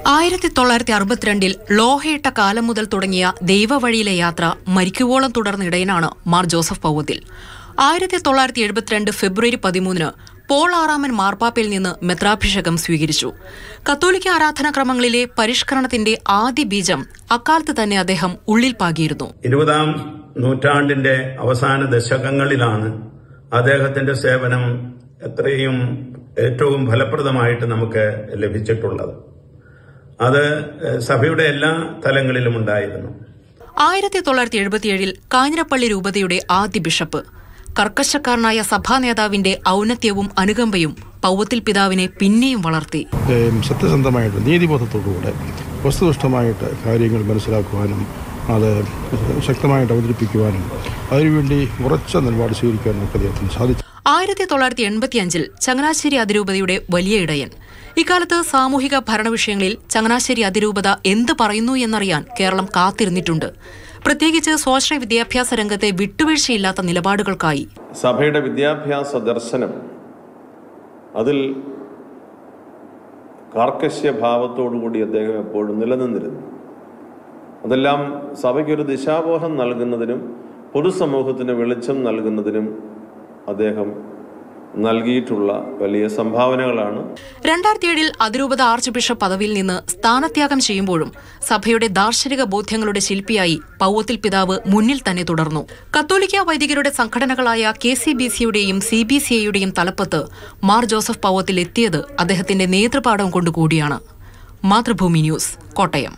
ആയിരത്തി തൊള്ളായിരത്തി അറുപത്തിരണ്ടിൽ ലോഹയിട്ട കാലം മുതൽ തുടങ്ങിയ ദൈവവഴിയിലെ യാത്ര മരിക്കുവോളം തുടർന്നിടയനാണ് മാർ ജോസഫ് പൗവത്തിൽ ആയിരത്തി തൊള്ളായിരത്തി എഴുപത്തിരണ്ട് ഫെബ്രുവരി പതിമൂന്നിന് പോൾ ആറാമൻ മാർപ്പാപ്പയിൽ നിന്ന് മെത്രാഭിഷേകം സ്വീകരിച്ചു കത്തോലിക്ക ആരാധനാക്രമങ്ങളിലെ പരിഷ്കരണത്തിന്റെ ആദ്യ ബീജം അക്കാലത്ത് തന്നെ അദ്ദേഹം ഉള്ളിൽ പാകിയിരുന്നു ഇരുപതാം നൂറ്റാണ്ടിന്റെ അവസാന ദശകങ്ങളിലാണ് അദ്ദേഹത്തിന്റെ സേവനം എത്രയും ഏറ്റവും ഫലപ്രദമായിട്ട് നമുക്ക് ലഭിച്ചിട്ടുള്ളത് അത് ഏഹ്, സഭയുടെ എല്ലാ തലങ്ങളിലും ഉണ്ടായിരുന്നു ആയിരത്തി തൊള്ളായിരത്തി എഴുപത്തിയേഴിൽ കാഞ്ഞിരപ്പള്ളി രൂപതയുടെ ആദ്യ ബിഷപ്പ് കർക്കശക്കാരനായ സഭാ നേതാവിന്റെ ഔന്നത്യവും അനുകമ്പയും പൗവത്തിൽ പിതാവിനെ പിന്നെയും വളർത്തി ഏം, സത്യസന്ധമായിട്ട് നീതിബോധത്തോടുകൂടെ വസ്തുനിഷ്ഠമായിട്ട് കാര്യങ്ങൾ മനസ്സിലാക്കുവാനും അത് ശക്തമായിട്ട് അവതരിപ്പിക്കുവാനും അതിനുവേണ്ടി ഉറച്ച നിലപാട് സ്വീകരിക്കാനും ഒക്കെ അദ്ദേഹത്തിന് സാധിച്ചു ആയിരത്തി തൊള്ളായിരത്തി എൺപത്തിയഞ്ചിൽ ചങ്ങനാശ്ശേരി അതിരൂപതയുടെ വലിയ ഇടയൻ ഇക്കാലത്ത് സാമൂഹിക ഭരണവിഷയങ്ങളിൽ ചങ്ങനാശ്ശേരി അതിരൂപത എന്ത് പറയുന്നു എന്നറിയാൻ കേരളം കാത്തിരുന്നിട്ടുണ്ട് പ്രത്യേകിച്ച് സ്വാശ്രയ വിദ്യാഭ്യാസ രംഗത്തെ വിട്ടുവീഴ്ചയില്ലാത്ത നിലപാടുകൾക്കായി സഭയുടെ വിദ്യാഭ്യാസ ദർശനം അതിൽ കാർക്കശ്യ ഭാവത്തോടുകൂടി അദ്ദേഹം എപ്പോഴും നിലനിന്നിരുന്നു അതെല്ലാം സഭയ്ക്കൊരു ദിശാബോധം നൽകുന്നതിനും പൊതുസമൂഹത്തിന് വെളിച്ചം നൽകുന്നതിനും അദ്ദേഹം നൽകിയിട്ടുള്ള വലിയ സംഭാവനകളാണ് രണ്ടായിരത്തി ഏഴിൽ അതിരൂപത ആർച്ച് ബിഷപ്പ് പദവിയിൽ നിന്ന് സ്ഥാനത്യാഗം ചെയ്യുമ്പോഴും സഭയുടെ ദാർശനിക ബോധ്യങ്ങളുടെ ശില്പിയായി പൗവത്തിൽ പിതാവ് മുന്നിൽ തന്നെ തുടർന്നു കത്തോലിക്ക വൈദികരുടെ സംഘടനകളായ കെ സി ബി സിയുടെയും സി ബി സി ഐയുടെയും തലപ്പത്ത് മാർ ജോസഫ് പൗവത്തിൽ എത്തിയത് അദ്ദേഹത്തിന്റെ നേതൃപാഠം കൊണ്ടുകൂടിയാണ് മാതൃഭൂമി ന്യൂസ് കോട്ടയം